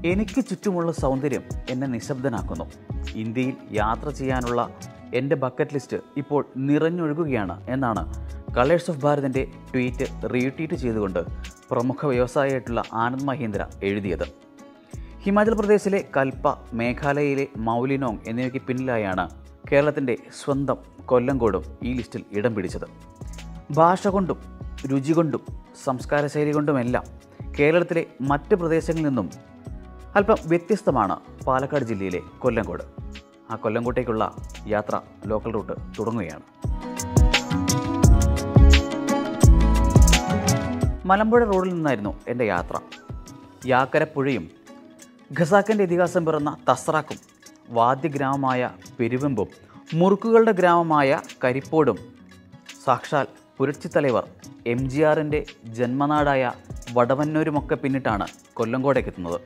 എനിക്ക് ചുറ്റുമുള്ള സൗന്ദര്യം എന്നെ നിശബ്ദനാക്കുന്നു ഇന്ത്യയിൽ യാത്ര ചെയ്യാനുള്ള എൻ്റെ ബക്കറ്റ് ലിസ്റ്റ് ഇപ്പോൾ നിറഞ്ഞൊഴുകുകയാണ് എന്നാണ് കളേഴ്സ് ഓഫ് ഭാരതിൻ്റെ ട്വീറ്റ് റീട്വീറ്റ് ചെയ്തുകൊണ്ട് പ്രമുഖ വ്യവസായിയായിട്ടുള്ള ആനന്ദ് മഹീന്ദ്ര എഴുതിയത് ഹിമാചൽ പ്രദേശിലെ കൽപ്പ മേഘാലയയിലെ മൗലിനോങ് എന്നിവയ്ക്ക് പിന്നിലായാണ് കേരളത്തിൻ്റെ സ്വന്തം കൊല്ലങ്കോടും ഈ ലിസ്റ്റിൽ ഇടം പിടിച്ചത് ഭാഷ കൊണ്ടും രുചി കൊണ്ടും സംസ്കാര ശൈലി കൊണ്ടുമെല്ലാം കേരളത്തിലെ മറ്റ് പ്രദേശങ്ങളിൽ നിന്നും അല്പം വ്യത്യസ്തമാണ് പാലക്കാട് ജില്ലയിലെ കൊല്ലങ്കോട് ആ കൊല്ലങ്കോട്ടേക്കുള്ള യാത്ര ലോക്കൽ റൂട്ട് തുടങ്ങുകയാണ് മലമ്പുഴ റോഡിൽ നിന്നായിരുന്നു എൻ്റെ യാത്ര യാക്കരപ്പുഴയും ഖസാക്കിൻ്റെ ഇതിഹാസം പിറന്ന തസ്രാക്കും വാദ്യഗ്രാമമായ പെരുവെമ്പും മുറുക്കുകളുടെ ഗ്രാമമായ കരിപ്പോടും സാക്ഷാൽ പുരട്സിത്തലവർ എം ജി ആറിൻ്റെ ജന്മനാടായ വടവന്നൂരുമൊക്കെ പിന്നിട്ടാണ് കൊല്ലങ്കോടേക്ക് എത്തുന്നത്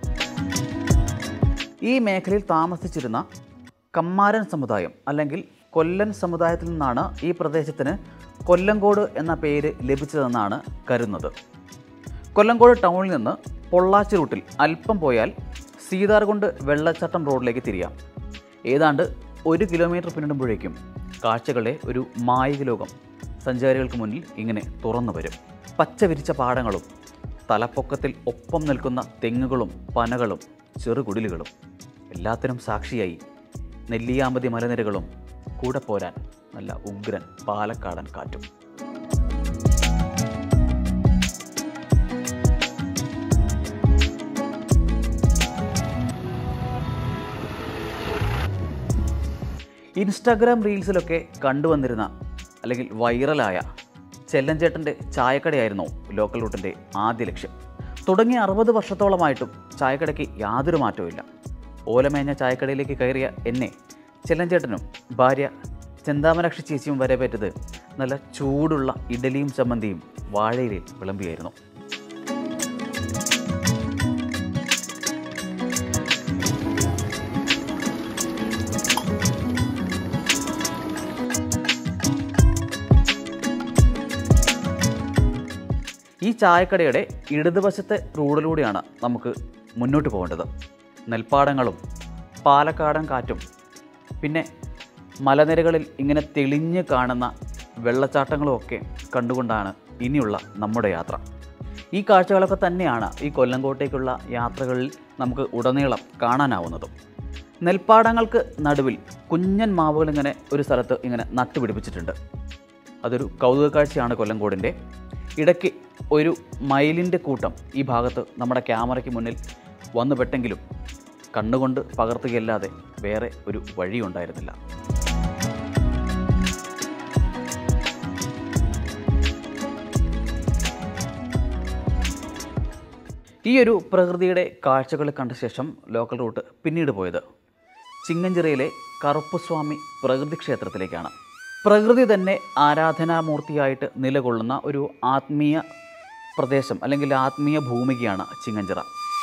ഈ മേഖലയിൽ താമസിച്ചിരുന്ന കമ്മാരൻ സമുദായം അല്ലെങ്കിൽ കൊല്ലൻ സമുദായത്തിൽ നിന്നാണ് ഈ പ്രദേശത്തിന് കൊല്ലങ്കോട് എന്ന പേര് ലഭിച്ചതെന്നാണ് കരുതുന്നത് കൊല്ലങ്കോട് ടൗണിൽ നിന്ന് പൊള്ളാച്ചി റൂട്ടിൽ അല്പം പോയാൽ സീതാർകുണ്ട് വെള്ളച്ചാട്ടം റോഡിലേക്ക് തിരിയാം ഏതാണ്ട് ഒരു കിലോമീറ്റർ പിന്നിടുമ്പോഴേക്കും കാഴ്ചകളുടെ ഒരു മായിക ലോകം സഞ്ചാരികൾക്ക് മുന്നിൽ ഇങ്ങനെ തുറന്നു വരും പച്ച വിരിച്ച പാടങ്ങളും തലപ്പൊക്കത്തിൽ ഒപ്പം നിൽക്കുന്ന തെങ്ങുകളും പനകളും ചെറുകുടിലുകളും എല്ലാത്തിനും സാക്ഷിയായി നെല്ലിയാമ്പതി മലനിരകളും കൂടെ പോരാൻ നല്ല ഉഗ്രൻ പാലക്കാടൻ കാറ്റും ഇൻസ്റ്റാഗ്രാം റീൽസിലൊക്കെ കണ്ടുവന്നിരുന്ന അല്ലെങ്കിൽ വൈറലായ ചെല്ലഞ്ചേട്ടൻ്റെ ചായക്കടയായിരുന്നു ലോക്കൽ റൂട്ടിൻ്റെ ആദ്യ ലക്ഷ്യം തുടങ്ങിയ അറുപത് വർഷത്തോളമായിട്ടും ചായക്കടയ്ക്ക് യാതൊരു മാറ്റവുമില്ല ഓലമേഞ്ഞ ചായക്കടയിലേക്ക് കയറിയ എന്നെ ചെല്ലഞ്ചേട്ടനും ഭാര്യ ചെന്താമരാക്ഷി ചേച്ചിയും വരവേറ്റത് നല്ല ചൂടുള്ള ഇഡലിയും ചമ്മന്തിയും വാഴയിലയിൽ വിളമ്പിയായിരുന്നു ഈ ചായക്കടയുടെ ഇടതുവശത്തെ റോഡിലൂടെയാണ് നമുക്ക് മുന്നോട്ട് പോകേണ്ടത് നെൽപ്പാടങ്ങളും പാലക്കാടൻ കാറ്റും പിന്നെ മലനിരകളിൽ ഇങ്ങനെ തെളിഞ്ഞ് കാണുന്ന വെള്ളച്ചാട്ടങ്ങളും ഒക്കെ കണ്ടുകൊണ്ടാണ് ഇനിയുള്ള നമ്മുടെ യാത്ര ഈ കാഴ്ചകളൊക്കെ തന്നെയാണ് ഈ കൊല്ലങ്കോട്ടേക്കുള്ള യാത്രകളിൽ നമുക്ക് ഉടനീളം കാണാനാവുന്നതും നെൽപ്പാടങ്ങൾക്ക് നടുവിൽ കുഞ്ഞൻ മാവുകൾ ഇങ്ങനെ ഒരു സ്ഥലത്ത് ഇങ്ങനെ നട്ടുപിടിപ്പിച്ചിട്ടുണ്ട് അതൊരു കൗതുക കാഴ്ചയാണ് കൊല്ലങ്കോടിൻ്റെ ഇടയ്ക്ക് ഒരു മയിലിൻ്റെ കൂട്ടം ഈ ഭാഗത്ത് നമ്മുടെ ക്യാമറയ്ക്ക് മുന്നിൽ വന്നു പെട്ടെങ്കിലും കണ്ണുകൊണ്ട് പകർത്തുകയല്ലാതെ വേറെ ഒരു വഴിയുണ്ടായിരുന്നില്ല ഈ ഒരു പ്രകൃതിയുടെ കാഴ്ചകൾ കണ്ട ശേഷം ലോക്കൽ റൂട്ട് പിന്നീട് പോയത് ചിങ്ങഞ്ചിറയിലെ കറുപ്പുസ്വാമി പ്രകൃതി ക്ഷേത്രത്തിലേക്കാണ് പ്രകൃതി തന്നെ ആരാധനാമൂർത്തിയായിട്ട് നിലകൊള്ളുന്ന ഒരു ആത്മീയ പ്രദേശം അല്ലെങ്കിൽ ആത്മീയ ഭൂമികയാണ് ചിങ്ങഞ്ചിറ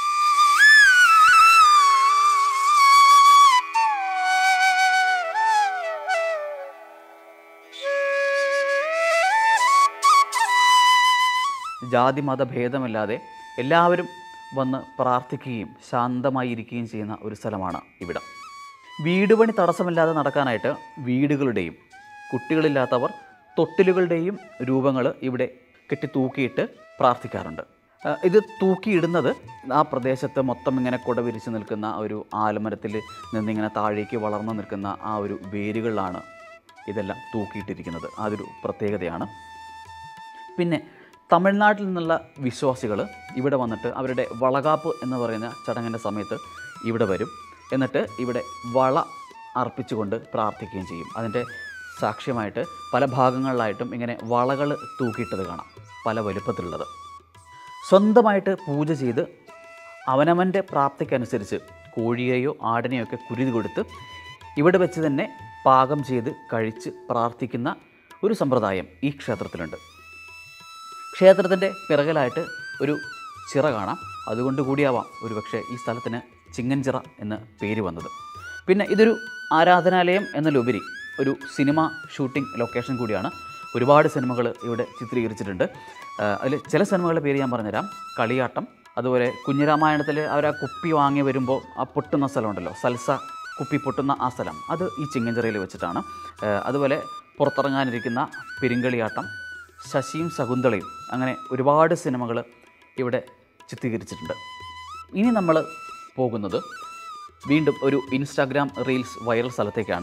ജാതി മത ഭേദമില്ലാതെ എല്ലാവരും വന്ന് പ്രാർത്ഥിക്കുകയും ശാന്തമായി ഇരിക്കുകയും ചെയ്യുന്ന ഒരു സ്ഥലമാണ് ഇവിടം വീട് പണി തടസ്സമില്ലാതെ നടക്കാനായിട്ട് വീടുകളുടെയും കുട്ടികളില്ലാത്തവർ തൊട്ടിലുകളുടെയും രൂപങ്ങൾ ഇവിടെ കെട്ടി തൂക്കിയിട്ട് പ്രാർത്ഥിക്കാറുണ്ട് ആ, ഇത് തൂക്കിയിടുന്നത് ആ പ്രദേശത്ത് മൊത്തം ഇങ്ങനെ കുട വിരിച്ച് നിൽക്കുന്ന ഒരു ആൽമരത്തിൽ നിന്നിങ്ങനെ താഴേക്ക് വളർന്നു നിൽക്കുന്ന ആ ഒരു വേരുകളിലാണ് ഇതെല്ലാം തൂക്കിയിട്ടിരിക്കുന്നത് അതൊരു പ്രത്യേകതയാണ് പിന്നെ തമിഴ്നാട്ടിൽ നിന്നുള്ള വിശ്വാസികൾ ഇവിടെ വന്നിട്ട് അവരുടെ വളകാപ്പ് എന്ന് പറയുന്ന ചടങ്ങിൻ്റെ സമയത്ത് ഇവിടെ വരും എന്നിട്ട് ഇവിടെ വള അർപ്പിച്ചുകൊണ്ട് പ്രാർത്ഥിക്കുകയും ചെയ്യും അതിൻ്റെ സാക്ഷ്യമായിട്ട് പല ഭാഗങ്ങളിലായിട്ടും ഇങ്ങനെ വളകൾ തൂക്കിയിട്ടത് കാണാം പല വലുപ്പത്തിലുള്ളത് സ്വന്തമായിട്ട് പൂജ ചെയ്ത് അവനവൻ്റെ പ്രാപ്തിക്കനുസരിച്ച് കോഴിയെയോ ആടിനെയോ ഒക്കെ കുരുതി കൊടുത്ത് ഇവിടെ വെച്ച് തന്നെ പാകം ചെയ്ത് കഴിച്ച് പ്രാർത്ഥിക്കുന്ന ഒരു സമ്പ്രദായം ഈ ക്ഷേത്രത്തിലുണ്ട് ക്ഷേത്രത്തിൻ്റെ പിറകിലായിട്ട് ഒരു ചിറ കാണാം അതുകൊണ്ട് കൂടിയാവാം ഒരുപക്ഷെ ഈ സ്ഥലത്തിന് ചിങ്ങൻചിറ എന്ന് പേര് വന്നത് പിന്നെ ഇതൊരു ആരാധനാലയം എന്നതിലുപരി ഒരു സിനിമ ഷൂട്ടിംഗ് ലൊക്കേഷൻ കൂടിയാണ് ഒരുപാട് സിനിമകൾ ഇവിടെ ചിത്രീകരിച്ചിട്ടുണ്ട് അതിൽ ചില സിനിമകളുടെ പേര് ഞാൻ പറഞ്ഞുതരാം കളിയാട്ടം അതുപോലെ കുഞ്ഞിരാമായണത്തിൽ അവർ ആ കുപ്പി വാങ്ങി വരുമ്പോൾ ആ പൊട്ടുന്ന സ്ഥലമുണ്ടല്ലോ സൽസ കുപ്പി പൊട്ടുന്ന ആ സ്ഥലം അത് ഈ ചിങ്ങഞ്ചിറയിൽ വെച്ചിട്ടാണ് ഏഹ് അതുപോലെ പുറത്തിറങ്ങാനിരിക്കുന്ന പെരിങ്കളിയാട്ടം ശശിയും ശകുന്തളയും അങ്ങനെ ഒരുപാട് സിനിമകൾ ഇവിടെ ചിത്രീകരിച്ചിട്ടുണ്ട് ഇനി നമ്മൾ പോകുന്നത് വീണ്ടും ഒരു ഇൻസ്റ്റാഗ്രാം റീൽസ് വൈറൽ സ്ഥലത്തേക്കാണ്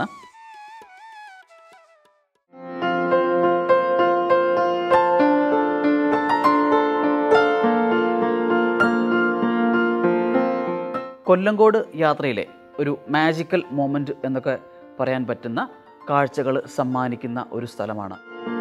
കൊല്ലങ്കോട് യാത്രയിലെ ഒരു മാജിക്കൽ മൊമെൻ്റ് എന്നൊക്കെ പറയാൻ പറ്റുന്ന കാഴ്ചകൾ സമ്മാനിക്കുന്ന ഒരു സ്ഥലമാണ്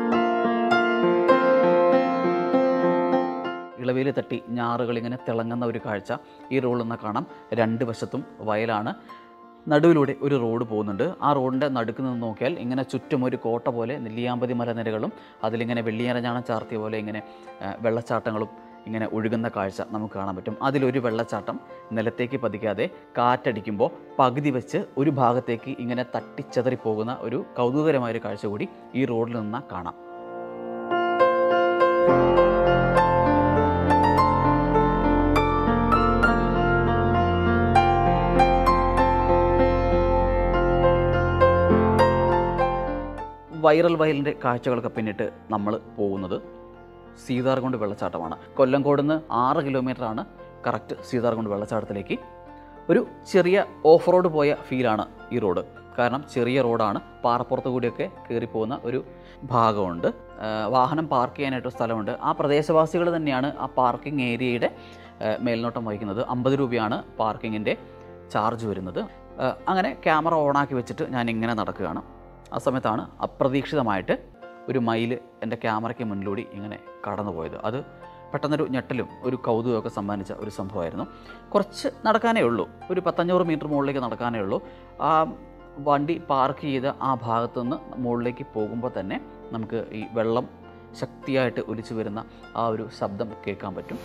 ഇളവേലി തട്ടി ഞാറുകൾ ഇങ്ങനെ തിളങ്ങുന്ന ഒരു കാഴ്ച ഈ റോഡിൽ നിന്ന് കാണാം രണ്ട് വശത്തും വയലാണ് നടുവിലൂടെ ഒരു റോഡ് പോകുന്നുണ്ട് ആ റോഡിൻ്റെ നടുക്ക് നിന്ന് നോക്കിയാൽ ഇങ്ങനെ ചുറ്റും ഒരു കോട്ട പോലെ നെല്ലിയാമ്പതി മലനിരകളും അതിലിങ്ങനെ വെള്ളിയരഞ്ഞാണം ചാർത്തിയ പോലെ ഇങ്ങനെ ആ, വെള്ളച്ചാട്ടങ്ങളും ഇങ്ങനെ ഒഴുകുന്ന കാഴ്ച നമുക്ക് കാണാൻ പറ്റും അതിലൊരു വെള്ളച്ചാട്ടം നിലത്തേക്ക് പതിക്കാതെ കാറ്റടിക്കുമ്പോൾ പകുതി വെച്ച് ഒരു ഭാഗത്തേക്ക് ഇങ്ങനെ തട്ടിച്ചതറി പോകുന്ന ഒരു കൗതുകകരമായ ഒരു കാഴ്ച കൂടി ഈ റോഡിൽ നിന്ന് കാണാം വൈറൽ വയലിൻ്റെ കാഴ്ചകളൊക്കെ പിന്നിട്ട് നമ്മൾ പോകുന്നത് സീതാർകുണ്ട് വെള്ളച്ചാട്ടമാണ് കൊല്ലംകോട് നിന്ന് ആറ് കിലോമീറ്ററാണ് കറക്റ്റ് സീതാർകുണ്ട് വെള്ളച്ചാട്ടത്തിലേക്ക് ഒരു ചെറിയ ഓഫ് റോഡ് പോയ ഫീലാണ് ഈ റോഡ് കാരണം ചെറിയ റോഡാണ് പാറപ്പുറത്ത് കൂടിയൊക്കെ കയറി പോകുന്ന ഒരു ഭാഗമുണ്ട് ആ, വാഹനം പാർക്ക് ചെയ്യാനായിട്ട് സ്ഥലമുണ്ട് ആ പ്രദേശവാസികൾ തന്നെയാണ് ആ പാർക്കിംഗ് ഏരിയയുടെ ആ, മേൽനോട്ടം വഹിക്കുന്നത് അമ്പത് രൂപയാണ് പാർക്കിങ്ങിൻ്റെ ചാർജ് വരുന്നത് ആ, അങ്ങനെ ക്യാമറ ഓണാക്കി വെച്ചിട്ട് ഞാൻ ഇങ്ങനെ നടക്കുകയാണ് ആ സമയത്താണ് അപ്രതീക്ഷിതമായിട്ട് ഒരു മയിൽ എൻ്റെ ക്യാമറയ്ക്ക് മുന്നിലൂടെ ഇങ്ങനെ കടന്നു പോയത് അത് പെട്ടെന്നൊരു ഞെട്ടലും ഒരു കൗതുകമൊക്കെ സമ്മാനിച്ച ഒരു സംഭവമായിരുന്നു കുറച്ച് നടക്കാനേ ഉള്ളൂ ഒരു പത്തഞ്ഞൂറ് മീറ്റർ മുകളിലേക്ക് നടക്കാനേ ഉള്ളൂ ആ വണ്ടി പാർക്ക് ചെയ്ത ആ ഭാഗത്തു നിന്ന് മുകളിലേക്ക് പോകുമ്പോൾ തന്നെ നമുക്ക് ഈ വെള്ളം ശക്തിയായിട്ട് ഒലിച്ചു വരുന്ന ആ ഒരു ശബ്ദം കേൾക്കാൻ പറ്റും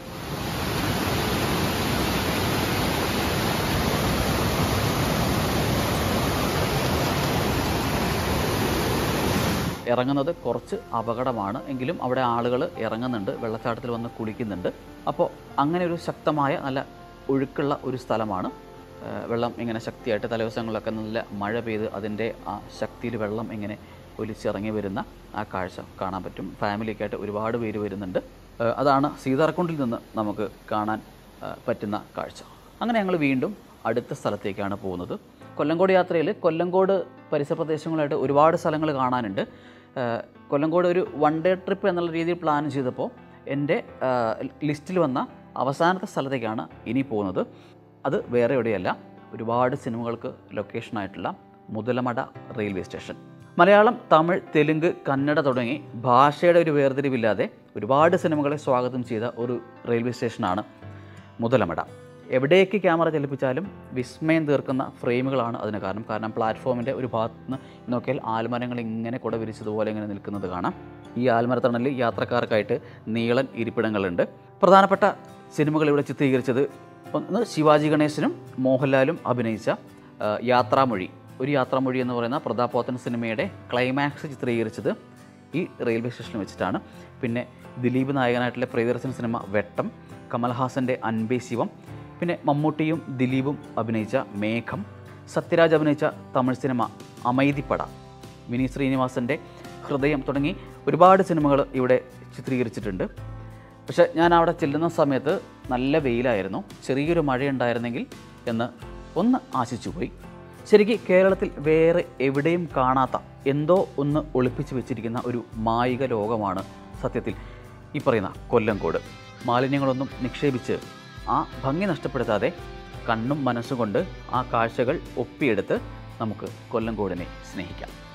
ഇറങ്ങുന്നത് കുറച്ച് അപകടമാണ് എങ്കിലും അവിടെ ആളുകൾ ഇറങ്ങുന്നുണ്ട് വെള്ളച്ചാട്ടത്തിൽ വന്ന് കുളിക്കുന്നുണ്ട് അപ്പോൾ അങ്ങനെ ഒരു ശക്തമായ നല്ല ഒഴുക്കുള്ള ഒരു സ്ഥലമാണ് ഏഹ് വെള്ളം ഇങ്ങനെ ശക്തിയായിട്ട് തലേദിവസങ്ങളിലൊക്കെ നല്ല മഴ പെയ്ത് അതിൻ്റെ ആ ശക്തിയിൽ വെള്ളം ഇങ്ങനെ ഒലിച്ചിറങ്ങി വരുന്ന ആ കാഴ്ച കാണാൻ പറ്റും ഫാമിലിയൊക്കെ ആയിട്ട് ഒരുപാട് പേര് വരുന്നുണ്ട് ഏഹ് അതാണ് സീതാർകുണ്ടിൽ നിന്ന് നമുക്ക് കാണാൻ ഏഹ് പറ്റുന്ന കാഴ്ച അങ്ങനെ ഞങ്ങൾ വീണ്ടും അടുത്ത സ്ഥലത്തേക്കാണ് പോകുന്നത് കൊല്ലങ്കോട് യാത്രയിൽ കൊല്ലങ്കോട് പരിസര പ്രദേശങ്ങളായിട്ട് ഒരുപാട് സ്ഥലങ്ങൾ കാണാനുണ്ട് ഏഹ് കൊല്ലങ്കോട് ഒരു വൺ ഡേ ട്രിപ്പ് എന്നുള്ള രീതിയിൽ പ്ലാൻ ചെയ്തപ്പോൾ എൻ്റെ ലിസ്റ്റിൽ വന്ന അവസാനത്തെ സ്ഥലത്തേക്കാണ് ഇനി പോകുന്നത് അത് വേറെ എവിടെയല്ല ഒരുപാട് സിനിമകൾക്ക് ലൊക്കേഷനായിട്ടുള്ള മുതലമട റെയിൽവേ സ്റ്റേഷൻ മലയാളം തമിഴ് തെലുങ്ക് കന്നഡ തുടങ്ങി ഭാഷയുടെ ഒരു വേർതിരിവില്ലാതെ ഒരുപാട് സിനിമകളെ സ്വാഗതം ചെയ്ത ഒരു റെയിൽവേ സ്റ്റേഷനാണ് മുതലമട എവിടേക്ക് ക്യാമറ ചലിപ്പിച്ചാലും വിസ്മയം തീർക്കുന്ന ഫ്രെയിമുകളാണ് അതിന് കാരണം കാരണം പ്ലാറ്റ്ഫോമിൻ്റെ ഒരു ഭാഗത്ത് നിന്ന് നോക്കിയാൽ ആൽമരങ്ങൾ ഇങ്ങനെ കുട വിരിച്ചതുപോലെ ഇങ്ങനെ നിൽക്കുന്നത് കാണാം ഈ ആൽമരത്തണലിൽ യാത്രക്കാർക്കായിട്ട് നീളൻ ഇരിപ്പിടങ്ങളുണ്ട് പ്രധാനപ്പെട്ട സിനിമകൾ ഇവിടെ ചിത്രീകരിച്ചത് ഒന്ന് ശിവാജി ഗണേശനും മോഹൻലാലും അഭിനയിച്ച ആ, യാത്രാമൊഴി ഒരു യാത്രാമൊഴി എന്ന് പറയുന്ന പ്രതാപ് പോത്തൻ സിനിമയുടെ ക്ലൈമാക്സ് ചിത്രീകരിച്ചത് ഈ റെയിൽവേ സ്റ്റേഷനിൽ വെച്ചിട്ടാണ് പിന്നെ ദിലീപ് നായകനായിട്ടുള്ള പ്രിയദർശൻ സിനിമ വെട്ടം കമൽഹാസൻ്റെ അൻപേ ശിവം പിന്നെ മമ്മൂട്ടിയും ദിലീപും അഭിനയിച്ച മേഘം സത്യരാജ് അഭിനയിച്ച തമിഴ് സിനിമ അമൈതിപ്പട വിനീത് ശ്രീനിവാസൻ്റെ ഹൃദയം തുടങ്ങി ഒരുപാട് സിനിമകൾ ഇവിടെ ചിത്രീകരിച്ചിട്ടുണ്ട് പക്ഷേ ഞാൻ അവിടെ ചെല്ലുന്ന സമയത്ത് നല്ല വെയിലായിരുന്നു ചെറിയൊരു മഴയുണ്ടായിരുന്നെങ്കിൽ എന്ന് ഒന്ന് ആശിച്ചു പോയി ശരിക്ക് കേരളത്തിൽ വേറെ എവിടെയും കാണാത്ത എന്തോ ഒന്ന് ഒളിപ്പിച്ച് വെച്ചിരിക്കുന്ന ഒരു മായിക ലോകമാണ് സത്യത്തിൽ ഈ പറയുന്ന കൊല്ലംകോട് മാലിന്യങ്ങളൊന്നും നിക്ഷേപിച്ച് ആ ഭംഗി നഷ്ടപ്പെടുത്താതെ കണ്ണും മനസ്സുകൊണ്ട് ആ കാഴ്ചകൾ ഒപ്പിയെടുത്ത് നമുക്ക് കൊല്ലംകോടിനെ സ്നേഹിക്കാം